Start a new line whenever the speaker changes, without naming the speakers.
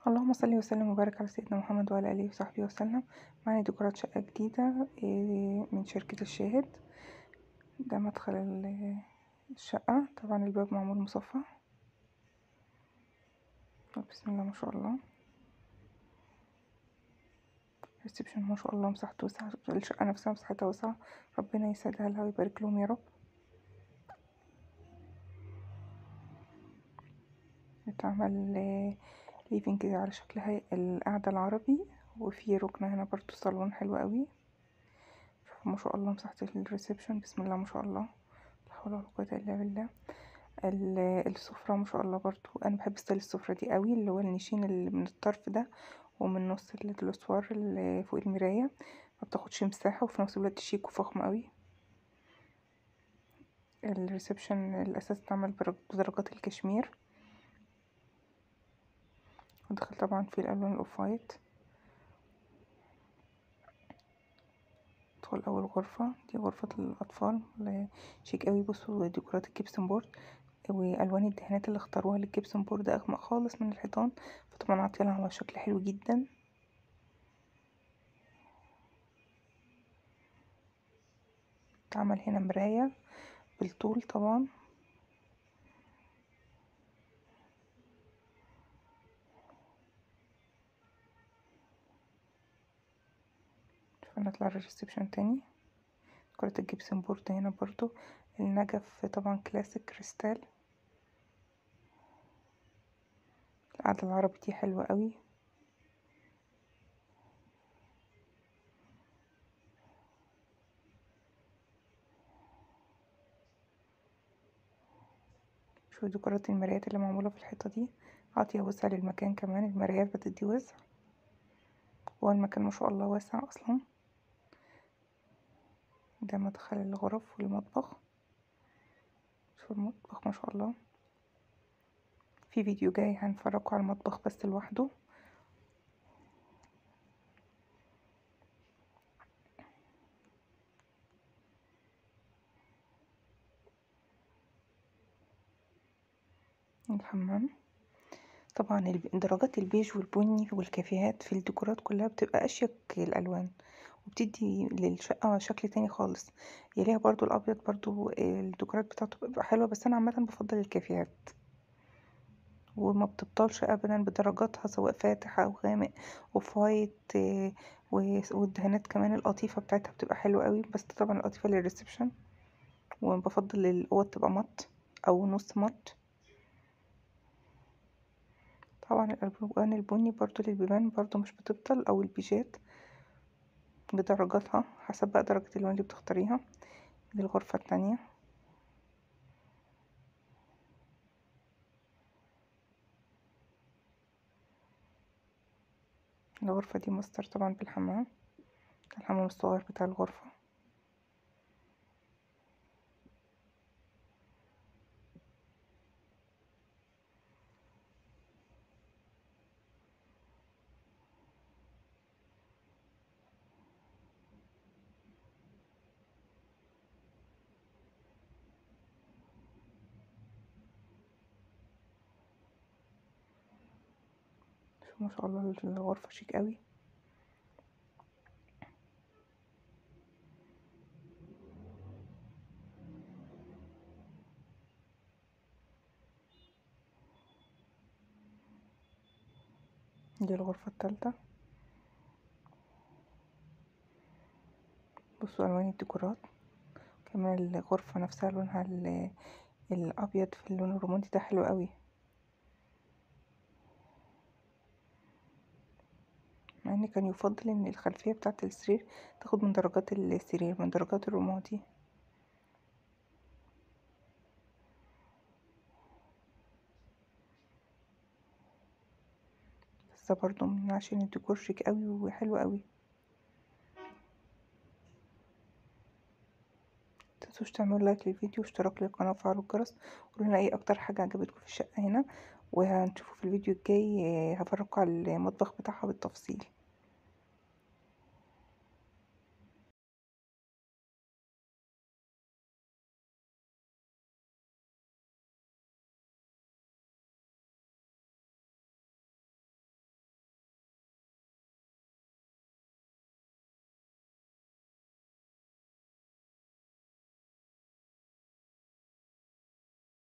اللهم صل وسلم وبارك على سيدنا محمد وعلى اله وصحبه وسلم معانا ديكورات شقة جديدة إيه، من شركة الشاهد ده مدخل الشقة طبعا الباب معمول مصفى بسم الله ما شاء الله ريسبشن ما شاء الله مساحته واسعة الشقة نفسها مساحتها واسعة ربنا يسعدها لها ويبارك لهم يا رب اتعمل ليفينج كده على شكل هي القعدة العربي وفي ركنة هنا برضو صالون حلو قوي شوفوا ما شاء الله مساحة الريسبشن بسم الله ما شاء الله لا حول ولا قوة الا بالله السفرة ما شاء الله برضو انا بحب ستايل السفرة دي قوي اللي هو النيشين اللي من الطرف ده ومن نص الاسوار اللي فوق المراية ما بتاخدش مساحة وفي نفس الوقت شيك وفخم قوي الريسبشن الاساس اتعمل بدرجات الكشمير ودخل طبعا في الالوان الاوف وايت ندخل اول غرفة دي غرفة الاطفال شيك قوي بصوا ديكورات الجبسن بورد والوان الدهانات اللي اختاروها للجبسن بورد اغمق خالص من الحيطان فطبعا عاطيلها على شكل حلو جدا اتعمل هنا مراية بالطول طبعا فنطلع الريسبشن تاني كرة الجبسن بورد هنا برضو النجف طبعا كلاسيك كريستال القعدة العربي دي حلوة قوي شوفوا ديكورات المرايات اللي معمولة في الحيطة دي عاطية وسع للمكان كمان المرايات بتدي وسع هو المكان ما شاء الله واسع اصلا ده مدخل الغرف والمطبخ شوفوا المطبخ ما شاء الله في فيديو جاي هنفرجكم على المطبخ بس لوحده الحمام طبعا درجات البيج والبني والكافيهات في الديكورات كلها بتبقى اشيك الالوان وبتدي للشقة شكل تاني خالص يليها برضو الابيض برضو الديكورات بتاعته بتبقى حلوة بس انا عامة بفضل الكافيهات وما بتبطلش ابدا بدرجاتها سواء فاتح او غامق اوف وايت والدهانات كمان القطيفة بتاعتها بتبقى حلوة قوي بس طبعا القطيفة للريسبشن وبفضل الاوض تبقى مط او نص مط طبعا الالوان البني برضو للبيبان برضو مش بتبطل او البيجات بدرجاتها حسب بقى درجة اللون اللي بتختاريها دي الغرفة التانية الغرفة دي ماستر طبعا بالحمام الحمام الصغير بتاع الغرفة ما شاء الله الغرفة شيك قوي دي الغرفة التالتة بصوا الوان الديكورات كمان الغرفة نفسها لونها الابيض في اللون الرمادي ده حلو قوي مع ان كان يفضل ان الخلفية بتاعة السرير تاخد من درجات السرير من درجات الرمادي بس برضو من عشان الديكور شيك قوي وحلو قوي متنسوش تعملوا لايك للفيديو واشتراك للقناه وفعلوا الجرس وقولوا ايه اكتر حاجه عجبتكم في الشقه هنا وهنشوفه في الفيديو الجاي هفرجكم على المطبخ بتاعها بالتفصيل